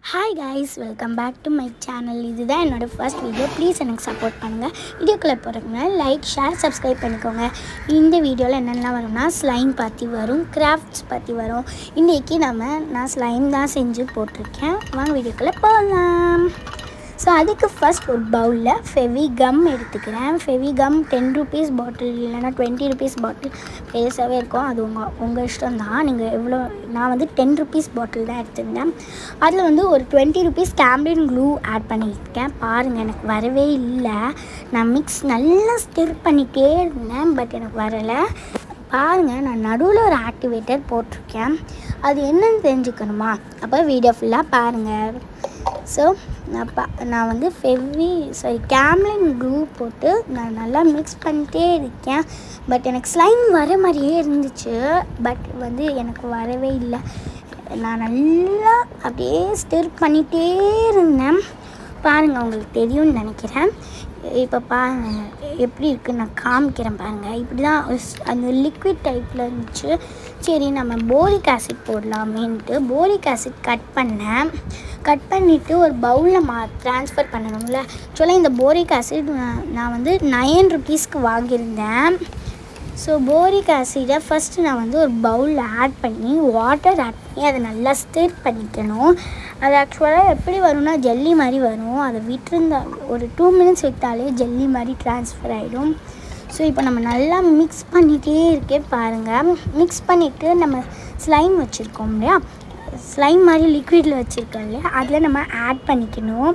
hi guys welcome back to my channel இதுதான் என்னோட first video please எனக்கு support பண்ணுங்கள் வீடியோக்குள்ளே போகிறதுக்கு லைக் ஷேர் சப்ஸ்கிரைப் பண்ணிக்கோங்க இந்த வீடியோவில் என்னென்னலாம் வரும்னா ஸ்லைம் பற்றி வரும் கிராஃப்ட்ஸ் பற்றி வரும் இன்றைக்கி நம்ம நான் ஸ்லைம் தான் செஞ்சு போட்டிருக்கேன் வாங்க வீடியோக்குள்ளே போகலாம் ஸோ அதுக்கு ஃபஸ்ட் ஒரு பவுலில் ஃபெவி கம் எடுத்துக்கிறேன் ஃபெவி கம் டென் ருபீஸ் பாட்டில் இல்லைன்னா டுவெண்ட்டி ருபீஸ் பாட்டில் பெருசாகவே இருக்கும் அது உங்கள் உங்கள் இஷ்டம் தான் நீங்கள் எவ்வளோ நான் வந்து டென் ருபீஸ் பாட்டில் தான் எடுத்திருந்தேன் அதில் வந்து ஒரு டுவெண்ட்டி ருபீஸ் கேம்பியன் க்ளூ ஆட் பண்ணியிருக்கேன் பாருங்கள் எனக்கு வரவே இல்லை நான் மிக்ஸ் நல்லா ஸ்டிர் பண்ணிகிட்டே இருந்தேன் பட் எனக்கு வரலை பாருங்கள் நான் நடுவில் ஒரு ஆக்டிவேட்டர் போட்டிருக்கேன் அது என்னன்னு தெரிஞ்சுக்கணுமா அப்போ வீடியோ ஃபுல்லாக பாருங்கள் ஸோ நான் பா நான் வந்து ஃபெவி சாரி கேம்லின் க்ளூ போட்டு நான் நல்லா மிக்ஸ் பண்ணிட்டே இருக்கேன் பட் எனக்கு ஸ்லைம் வர மாதிரியே இருந்துச்சு பட் வந்து எனக்கு வரவே இல்லை நான் நல்லா அப்படியே ஸ்டிர் பண்ணிகிட்டே இருந்தேன் பாருங்கள் உங்களுக்கு தெரியும்னு நினைக்கிறேன் இப்போ பாருங்கள் எப்படி இருக்குன்னு நான் காமிக்கிறேன் பாருங்கள் இப்படி தான் அந்த லிக்விட் டைப்பில் இருந்துச்சு சரி நம்ம போரிக் ஆசிட் போடலாமேன்ட்டு போரிக் ஆசிட் கட் பண்ணேன் கட் பண்ணிவிட்டு ஒரு பவுலில் மா ட்ரான்ஸ்ஃபர் பண்ணணும்ல ஆக்சுவலாக இந்த போரிக் ஆசிட் நான் நான் வந்து நைன் ருபீஸ்க்கு வாங்கியிருந்தேன் ஸோ போரிக் ஆசிடை ஃபஸ்ட்டு நான் வந்து ஒரு பவுலில் ஆட் பண்ணி வாட்டர் ஆட் பண்ணி அதை நல்லா ஸ்டிர் பண்ணிக்கணும் அது ஆக்சுவலாக எப்படி வரும்னா ஜெல்லி மாதிரி வரும் அதை விட்டுருந்தா ஒரு டூ மினிட்ஸ் விட்டாலே ஜெல்லி மாதிரி ட்ரான்ஸ்ஃபர் ஆகிடும் ஸோ இப்போ நம்ம நல்லா மிக்ஸ் பண்ணிகிட்டே இருக்கே பாருங்கள் மிக்ஸ் பண்ணிவிட்டு நம்ம ஸ்லைம் வச்சுருக்கோம் இல்லையா ஸ்லைம் மாதிரி லிக்விடில் வச்சுருக்கோம் இல்லையா அதில் நம்ம ஆட் பண்ணிக்கணும்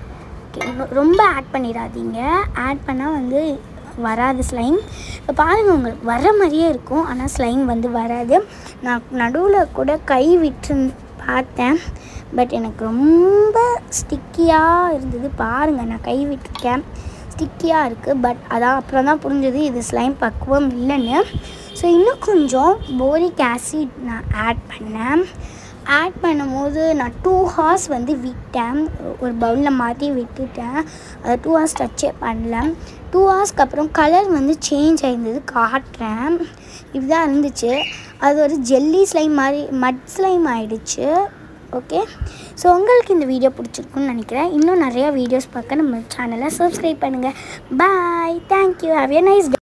ரொம்ப ஆட் பண்ணிடாதீங்க ஆட் பண்ணால் வந்து வராது ஸ்லைம் இப்போ பாருங்கள் உங்களுக்கு வர மாதிரியே இருக்கும் ஆனால் ஸ்லைம் வந்து வராது நான் நடுவில் கூட கை விட்டு பார்த்தேன் பட் எனக்கு ரொம்ப ஸ்டிக்கியாக இருந்தது பாருங்கள் நான் கை விட்டுருக்கேன் ஸ்டிக்கியாக இருக்குது பட் அதான் அப்புறம் தான் புரிஞ்சது இது ஸ்லைம் பக்குவம் இல்லைன்னு ஸோ இன்னும் கொஞ்சம் போரிக் ஆசிட் நான் ஆட் பண்ணேன் ஆட் பண்ணும்போது நான் டூ ஹார்ஸ் வந்து விட்டேன் ஒரு பவுலில் மாற்றி விட்டுட்டேன் அதை டூ ஹார்ஸ் டச்சே பண்ணல டூ ஹார்ஸ்க்கு அப்புறம் கலர் வந்து சேஞ்ச் ஆயிருந்தது காட்டுறேன் இப்படிதான் இருந்துச்சு அது ஒரு ஜெல்லி ஸ்லைம் மாதிரி மட் ஸ்லைம் ஆகிடுச்சு ஓகே ஸோ உங்களுக்கு இந்த வீடியோ பிடிச்சிருக்குன்னு நினைக்கிறேன் இன்னும் நிறையா வீடியோஸ் பார்க்க நம்ம சேனலை சப்ஸ்கிரைப் பண்ணுங்கள் bye thank you have a nice day